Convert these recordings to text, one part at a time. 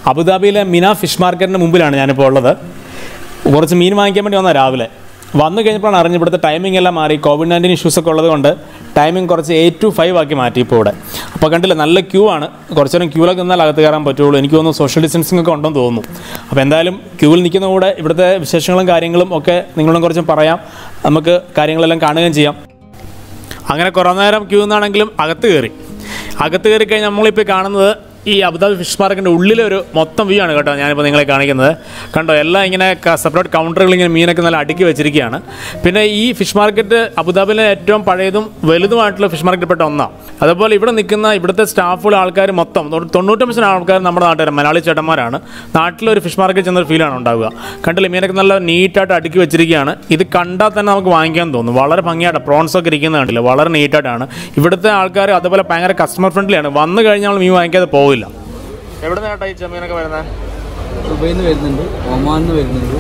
അബുദാബിയിലെ മിന ഫിഷ് മാർക്കറ്റിന് മുമ്പിലാണ് ഞാനിപ്പോൾ ഉള്ളത് കുറച്ച് മീൻ വാങ്ങിക്കാൻ വേണ്ടി വന്ന രാവിലെ വന്നു കഴിഞ്ഞപ്പോഴാണ് അറിഞ്ഞു ഇവിടുത്തെ ടൈമിംഗ് എല്ലാം മാറി കോവിഡ് നയൻറ്റീൻ ഇഷ്യൂസ് ഒക്കെ ഉള്ളത് കൊണ്ട് ടൈമിംഗ് കുറച്ച് എയ്റ്റ് ടു ഫൈവ് ആക്കി മാറ്റി ഇപ്പോൾ ഇവിടെ അപ്പോൾ കണ്ടില്ല നല്ല ക്യൂ ആണ് കുറച്ച് നേരം ക്യൂലൊക്കെ നിന്നാൽ അകത്ത് കയറാൻ പറ്റുള്ളൂ എനിക്ക് തോന്നുന്നു സോഷ്യൽ ഡിസ്റ്റൻസിംഗ് ഒക്കെ ഉണ്ടെന്ന് തോന്നുന്നു അപ്പോൾ എന്തായാലും ക്യൂവിൽ നിൽക്കുന്ന കൂടെ ഇവിടുത്തെ വിശേഷങ്ങളും കാര്യങ്ങളും ഒക്കെ നിങ്ങളോടും കുറച്ചും പറയാം നമുക്ക് കാര്യങ്ങളെല്ലാം കാണുകയും ചെയ്യാം അങ്ങനെ കുറേ നേരം ക്യൂ നിന്നാണെങ്കിലും അകത്ത് കയറി അകത്ത് കയറി കഴിഞ്ഞാൽ നമ്മളിപ്പോൾ കാണുന്നത് ഈ അബുദാബി ഫിഷ് മാർക്കറ്റിൻ്റെ ഉള്ളിലൊരു മൊത്തം വ്യൂ ആണ് കേട്ടോ ഞാനിപ്പോൾ നിങ്ങളെ കാണിക്കുന്നത് കണ്ടോ എല്ലാം ഇങ്ങനെ സെപ്പറേറ്റ് കൗണ്ടറുകൾ ഇങ്ങനെ മീനൊക്കെ നല്ല അടുക്കി വെച്ചിരിക്കുകയാണ് പിന്നെ ഈ ഫിഷ് മാർക്കറ്റ് അബുദാബിയിലെ ഏറ്റവും പഴയതും വലുതുമായിട്ടുള്ള ഫിഷ് മാർക്കറ്റ് പെട്ട ഒന്നാണ് അതുപോലെ ഇവിടെ നിൽക്കുന്ന ഇവിടുത്തെ സ്റ്റാഫുകൾ ആൾക്കാർ മൊത്തം തൊണ്ണൂ- തൊണ്ണൂറ്റമ്പത് ശതമാനം ആൾക്കാർ നമ്മുടെ നാട്ടുകാർ മലയാളി ചേട്ടന്മാരാണ് നാട്ടിലൊരു ഫിഷ് മാർക്കറ്റ് ചെന്നൊരു ഫീലാണ് ഉണ്ടാവുക കണ്ടില്ല മീനൊക്കെ നല്ല നീറ്റായിട്ട് അടുക്കി വെച്ചിരിക്കുകയാണ് ഇത് കണ്ടാൽ തന്നെ നമുക്ക് വാങ്ങിക്കാൻ തോന്നും വളരെ ഭംഗിയായിട്ട് പ്രോൺസ് ഒക്കെ ഇരിക്കുന്നത് കണ്ടില്ല വളരെ നീറ്റായിട്ടാണ് ഇവിടുത്തെ ആൾക്കാർ അതുപോലെ ഭയങ്കര കസ്റ്റമർ ഫ്രണ്ട്ലിയാണ് വന്നു കഴിഞ്ഞാൽ നമ്മൾ മീൻ വാങ്ങിക്കാതെ പോവില്ല എവിടെ നിന്നാട്ടാ ഈ ചെമ്മീനൊക്കെ വരുന്നത് ദുബൈയിൽ നിന്ന് വരുന്നുണ്ട് ഒമാനിൽ നിന്ന് വരുന്നുണ്ട്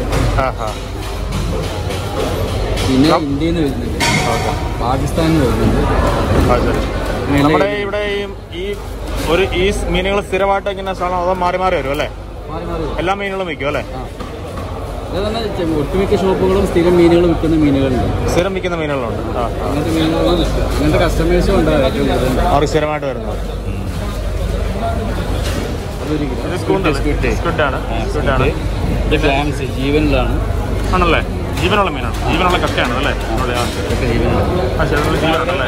പിന്നെ ഇന്ത്യയിൽ നിന്ന് വരുന്നുണ്ട് പാകിസ്ഥാനിൽ നിന്ന് വരുന്നുണ്ട് നമ്മുടെ ഇവിടെ ഈ ഈ ഒരു ഈ മീനുകൾ സ്ഥിരമായിട്ട് ഇങ്ങനെ സ്ഥലം അതോ മാറി മാറി വരും അല്ലേ മാറി മാറി വരും. എല്ലാ മീനുകളും വിൽക്കും അല്ലേ ആ അതന്നെ ചെ- ഒട്ടുമിക്ക ഷോപ്പുകളും സ്ഥിരം മീനുകൾ വിൽക്കുന്ന മീനുകളുണ്ട് സ്ഥിരം വിൽക്കുന്ന മീനുകളുണ്ട് ആ അങ്ങനത്തെ മീനുകളാണ് വിൽക്കുക അങ്ങനത്തെ കസ്റ്റമേഴ്സും ഉണ്ടാവും ഏറ്റവും കൂടുതൽ അവർക്ക് സ്ഥിരമായിട്ട് വരുന്നത് അതൊരു ഇത് സ്കൂട്ടാണ് സ്കൂട്ടാണ് സ്കൂട്ടാണ് ഇത് ക്ലാംസ് ജീവനിലാണ് ആണല്ലേ ജീവനുള്ള മീനാണ് ജീവനുള്ള കക്കയാണ് അല്ലേ അതെ, ആ, ശരി. ഇതൊക്കെ ജീവനിലാണ് ആ ശരി ഇതിനുള്ള ജീവനുണ്ടല്ലേ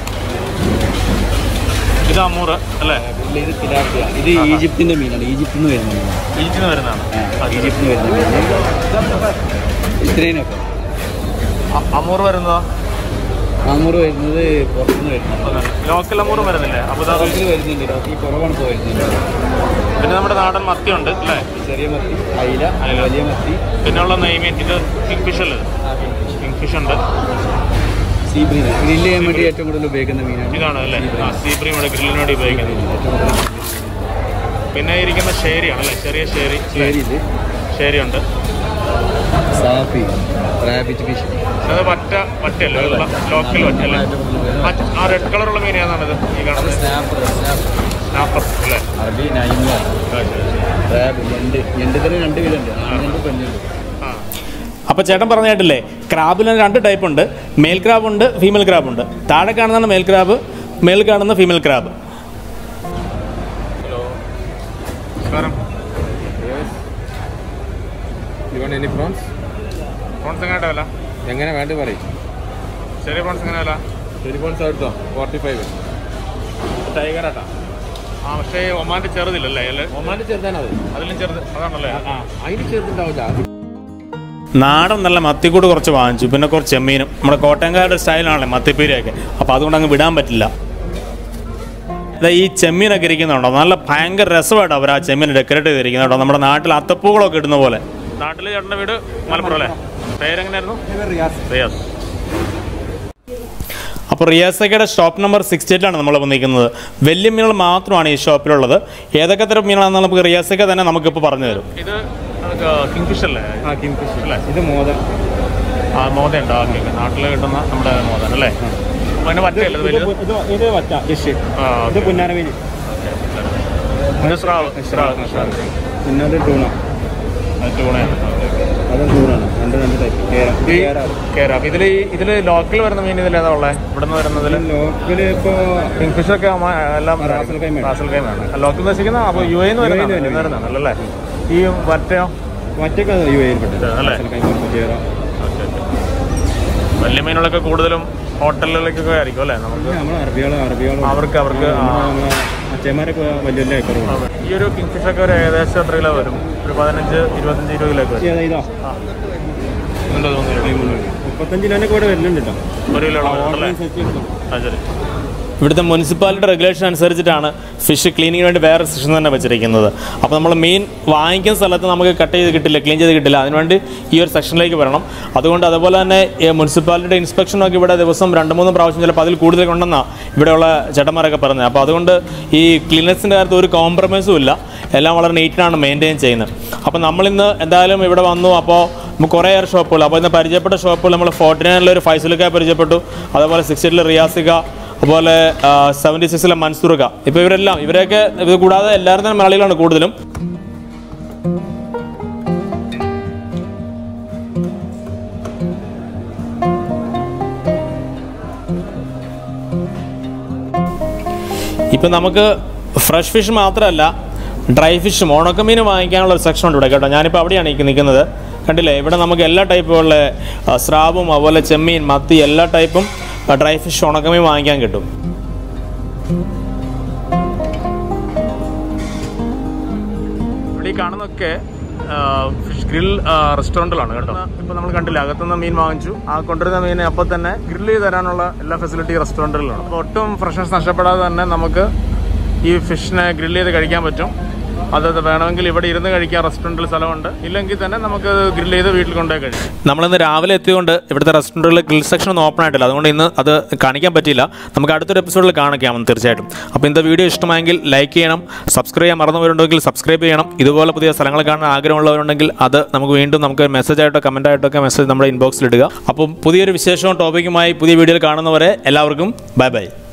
ഇത് അമൂറ് അല്ലേ ഇത് തിലാപ്പിയ ഇത് ഈജിപ്തിന്റെ മീനാണ് ഈജിപ്തിൽ നിന്ന് വരുന്ന മീനാണ് ഈജിൽ നിന്ന് വരുന്നതാണ് ആ, ശരി. ഈജിപ്തിൽ നിന്ന് വരുന്ന മീൻ ഇത്രേനൊക്കെ അ- അമൂറ് വരുന്നതോ നാന്നൂറ് വരുന്നത് പുറത്തുനിന്ന് വരുന്നത് ലോക്കൽ അമൂറ് വരുന്നില്ലേ അബുദാബി ലോക്കൽ വരുന്നുണ്ട് ലോക്കൽ കുറവാണ് ഇപ്പോൾ വരുന്നുണ്ട് പിന്നെ നമ്മുടെ നാടൻ മത്തിയുണ്ട് അല്ലേ ചെറിയ മത്തി അയില അയില. വലിയ മത്തി പിന്നെ ഉള്ള നെയ്മീൻ ഇത് കിങ് ഫിഷ് അല്ലേ കിങ് ഫിഷ് ഉണ്ട് സീ ബ്രീൻ ഗ്രില്ല് ചെയ്യാൻ വേണ്ടി ഏറ്റവും കൂടുതൽ ഉപയോഗിക്കുന്ന മീനാണ് ഇതാണ് അല്ലേ ആ സീബ്രീം ഇവിടെ ഗ്രില്ലിന് വേണ്ടി ഉപയോഗിക്കുന്നത് പിന്നെ ഇരിക്കുന്ന ഷേരിയാണ് അല്ലേ ചെറിയ ഷേരി ചേരിയില് ഷേരി ഉണ്ട് സാഫി റാബിറ്റ് ഫിഷ് അത് പറ്റ പറ്റല്ലേ ലോക്കൽ പറ്റ അല്ലേ മറ്റ് ആ റെഡ് കളറുള്ള മീൻ ഏതാണിത് ഈ കാണുന്നത് സ്നാപ്പർ സ്നാപ്പർ സ്നാപ്പർ അല്ലേ അറബി നൈമ ആ, ശരി, ശരി. റാബ് ഞണ്ട് ഞണ്ട് തന്നെ രണ്ട് വിധമുണ്ട് ആണുണ്ട് പെണ്ണുണ്ട് ആ അപ്പോൾ ചേട്ടൻ പറഞ്ഞ കേട്ടില്ലേ ക്രാബിന് രണ്ട് ടൈപ്പ് ഉണ്ട് മെയിൽ ക്രാബ് ഉണ്ട് ഫീമെയിൽ ക്രാബ് ഉണ്ട് താഴെ കാണുന്നതാണ് മെയിൽ ക്രാബ് മേൽ കാണുന്ന ഫീമെയിൽ ക്രാബ് ഹലോ നമസ്കാരം ഇവൺ എനി പ്രോൺസ് പ്രോൺസ് എങ്ങനെയാ വില എങ്ങനെ വേണ്ടി പറയും ചെറിയ പ്രോൺസ് എങ്ങനെ വില ശരി പ്രോൺസ് എടുത്തോ ഫോർട്ടി ഫൈവ് ടൈഗർ ആട്ടാ ആ പക്ഷേ ഒമാൻ്റെ ചെറുതില്ലല്ലേ അതിൽ ഒമാൻ്റെ ചെറുതാണത് അതിലും ചെറുത് അതാണല്ലേ ആ അതിന് ചെറുതുണ്ടാവില്ല അത് നാടൻ നല്ല മത്തിക്കൂട് കുറച്ച് വാങ്ങിച്ചു പിന്നെ കുറച്ച് ചെമ്മീനും നമ്മുടെ കോട്ടയംകാരുടെ സ്റ്റൈലാണല്ലേ മത്തിപ്പീരയൊക്കെ അപ്പോൾ അതുകൊണ്ട് അങ്ങ് വിടാൻ പറ്റില്ല ഇതാ ഈ ചെമ്മീനൊക്കെ ഇരിക്കുന്നുണ്ടോ നല്ല ഭയങ്കര രസമായിട്ട് അവർ ആ ചെമ്മീൻ ഡെക്കറേറ്റ് ചെയ്തിരിക്കുന്നുണ്ടോ നമ്മുടെ നാട്ടിൽ അത്തപ്പൂകളൊക്കെ ഇടുന്ന പോലെ നാട്ടിൽ ചേട്ടൻ്റെ വീട് മലപ്പുറം അല്ലേ പേരെങ്ങനെയായിരുന്നു റിയാസ് അപ്പോൾ റിയാസക്കയുടെ ഷോപ്പ് നമ്പർ സിക്സ്റ്റി എയ്റ്റിലാണ് നമ്മൾ നിൽക്കുന്നത് വലിയ മീനുകൾ മാത്രമാണ് ഈ ഷോപ്പിലുള്ളത് ഏതൊക്കെ തരം മീനുകളാണെന്ന് നമുക്ക് റിയാസക്ക തന്നെ നമുക്കിപ്പോൾ പറഞ്ഞു തരും ഇത് കിങ്ഫിഷ് അല്ലേ ആ കിങ് ഫിഷ് അല്ലേ ഇത് മോദം ആ മോതയുണ്ട് ഓക്കെ ഓക്കെ നാട്ടിൽ കിട്ടുന്ന നമ്മുടെ മോതൻ അല്ലേ പിന്നെ പറ്റയല്ലേ ഇത് വലുത് ഇത് ഇത് വറ്റ ഫിഷ് ആ ഇത് പുന്നാര മീൻ ഇത് സ്രാവ് സ്രാവ് സ്രാവ് പിന്നെ അത് ടൂണ അത് ടൂണയാണ് അതും ടൂണാണ് രണ്ട് രണ്ട് ടൈപ്പ് കേര ഈ കേര ഇതിൽ ഇതിൽ ലോക്കൽ വരുന്ന മീൻ ഇതിൽ ഏതാ ഉള്ളത് ഇവിടെ നിന്ന് വരുന്നതിൽ ലോക്കല് ഇപ്പോ കിങ്ഫിഷ് ഒക്കെ ആവുമ്പോ എല്ലാം റാസൽ കൈമ. റാസൽ കൈമാണ് ലോക്കൽ ഉദ്ദേശിക്കുന്ന അപ്പോൾ യു എന്ന് യു എ ന്ന് വരുന്നതാണ് വരുന്നത്. വരുന്നതാണ് അല്ലേ ഈ വറ്റയോ മറ്റൊക്കെ യു എയിൽ പെട്ടത് അല്ലേ? റാസൽ കൈമ, കേര ഓക്കെ ഓക്കെ വലിയ മീനുകളൊക്കെ കൂടുതലും ഹോട്ടലുകളിലേക്കൊക്കെ ആയിരിക്കും അല്ലേ നമുക്ക് നമ്മൾ അറബികളും അറബികളും അവർക്ക് അവർക്ക് ആ. അച്ഛന്മാരൊക്കെ വലിയ വലിയ കുറവാണ് ഈ ഒരു കിങ്ഫിഷ് ഒക്കെ ഒരു ഏകദേശം എത്ര കിലോ വരും ഒരു പതിനഞ്ച് ഇരുപത്തഞ്ച് ഇരുപത് കിലോ ഒക്കെ വരും ഏതാ ഇതാ ഉണ്ടോ തോന്നുന്നു മുപ്പത്തഞ്ച് കിലോനെ കൂടെ വരുന്നുണ്ട് കേട്ടോ ഒരു കിലോ ഓൺലൈൻ സെറ്റ് എടുത്തോ ആ ശരി ഇവിടുത്തെ മുനിസിപ്പാലിറ്റി റെഗുലേഷൻ അനുസരിച്ചിട്ടാണ് ഫിഷ് ക്ലീനിങ്ങിന് വേണ്ടി വേറെ സെക്ഷൻ തന്നെ വെച്ചിരിക്കുന്നത് അപ്പോൾ നമ്മൾ മീൻ വാങ്ങിക്കുന്ന സ്ഥലത്ത് നമുക്ക് കട്ട് ചെയ്ത് കിട്ടില്ല ക്ലീൻ ചെയ്ത് കിട്ടില്ല അതിനുവേണ്ടി ഈ ഒരു സെക്ഷനിലേക്ക് വരണം അതുകൊണ്ട് അതുപോലെ തന്നെ ഈ മുനിസിപ്പാലിറ്റിയുടെ ഇൻസ്പെക്ഷനൊക്കെ ഇവിടെ ദിവസം രണ്ട് മൂന്ന് പ്രാവശ്യം ചിലപ്പോൾ അതിൽ കൂടുതൽ ഉണ്ടെന്നാണ് ഇവിടെയുള്ള ചേട്ടന്മാരൊക്കെ പറഞ്ഞത് അപ്പോൾ അതുകൊണ്ട് ഈ ക്ലീനസിൻ്റെ കാര്യത്തിൽ ഒരു കോംപ്രമൈസും ഇല്ല എല്ലാം വളരെ നീറ്റിനാണ് മെയിൻറ്റെയിൻ ചെയ്യുന്നത് അപ്പോൾ നമ്മളിന്ന് എന്തായാലും ഇവിടെ വന്നു അപ്പോൾ നമുക്ക് കുറേയേറെ ഷോപ്പുകൾ അപ്പോൾ ഇന്ന് പരിചയപ്പെട്ട ഷോപ്പുകൾ നമ്മൾ ഫോർട്ടി നയനിലെ ഒരു ഫൈസലുക്ക പരിചയപ്പെട്ടു അതുപോലെ സിക്സ്റ്റിയിലെ റിയാസിക അതുപോലെ സെവൻറ്റി സിക്സിലെ മൻസൂറുക ഇപ്പോൾ ഇവരെല്ലാം ഇവരെയൊക്കെ ഇത് കൂടാതെ എല്ലാവരും തന്നെ മലയാളികളാണ് കൂടുതലും ഇപ്പം നമുക്ക് ഫ്രഷ് ഫിഷ് മാത്രമല്ല ഡ്രൈ ഫിഷും ഉണക്കമീൻ വാങ്ങിക്കാനുള്ള ഒരു സെക്ഷൻ ഉണ്ട് ഇവിടെ കേട്ടോ ഞാനിപ്പോൾ അവിടെയാണ് ഈ നിൽക്കുന്നത് കണ്ടില്ലേ ഇവിടെ നമുക്ക് എല്ലാ ടൈപ്പുള്ള ആ, സ്രാവും അതുപോലെ ചെമ്മീൻ മത്തി എല്ലാ ടൈപ്പും ഡ്രൈ ഫിഷ് ഉണക്കമീൻ വാങ്ങിക്കാൻ കിട്ടും ഇവിടെ ഈ കാണുന്നതൊക്കെ ഫിഷ് ഗ്രിൽ റെസ്റ്റോറൻറ്റിലാണ് കേട്ടോ ഇപ്പോൾ നമ്മൾ കണ്ടില്ല അകത്തുനിന്ന് മീൻ വാങ്ങിച്ചു ആ കൊണ്ടുവരുന്ന മീൻ അപ്പോൾ തന്നെ ഗ്രിൽ ചെയ്ത് തരാനുള്ള എല്ലാ ഫെസിലിറ്റി റെസ്റ്റോറൻറ്റുകളിലാണ് അപ്പോൾ ഒട്ടും ഫ്രഷ്നസ് നഷ്ടപ്പെടാതെ തന്നെ നമുക്ക് ഈ ഫിഷിനെ ഗ്രിൽ ചെയ്ത് കഴിക്കാൻ പറ്റും അത് വേണമെങ്കിൽ ഇവിടെ ഇരുന്ന് കഴിക്കാൻ റെസ്റ്റോറൻറ്റിൽ സ്ഥലമുണ്ട് ഇല്ലെങ്കിൽ തന്നെ നമുക്ക് ഗ്രിൽ ചെയ്ത് വീട്ടിൽ കൊണ്ടുപോയി കഴിക്കാം നമ്മളിന്ന് രാവിലെ എത്തിയതുകൊണ്ട് ഇവിടുത്തെ റെസ്റ്റോറൻറ്റുകളിൽ ഗ്രിൽ സെക്ഷൻ ഒന്നും ഓപ്പൺ ആയിട്ടില്ല അതുകൊണ്ട് ഇന്ന് അത് കാണിക്കാൻ പറ്റിയില്ല നമുക്ക് അടുത്തൊരു എപ്പിസോഡിൽ കാണിക്കാം തീർച്ചയായിട്ടും അപ്പോൾ ഇന്നത്തെ വീഡിയോ ഇഷ്ടമായെങ്കിൽ ലൈക്ക് ചെയ്യണം സബ്സ്ക്രൈബ് ചെയ്യാൻ മറന്നവരുണ്ടെങ്കിൽ സബ്സ്ക്രൈബ് ചെയ്യണം ഇതുപോലെ പുതിയ സ്ഥലങ്ങൾ കാണാൻ ആഗ്രഹമുള്ളവരുണ്ടെങ്കിൽ അത് നമുക്ക് വീണ്ടും നമുക്ക് മെസ്സേജ് ആയിട്ടോ കമൻ്റ് ആയിട്ടോ ഒക്കെ മെസ്സേജ് നമ്മുടെ ഇൻബോക്സിൽ ഇടുക അപ്പം പുതിയൊരു വിശേഷവും ടോപ്പിക്കുമായി പുതിയ വീഡിയോയിൽ കാണുന്നവരെ എല്ലാവർക്കും ബൈ ബൈ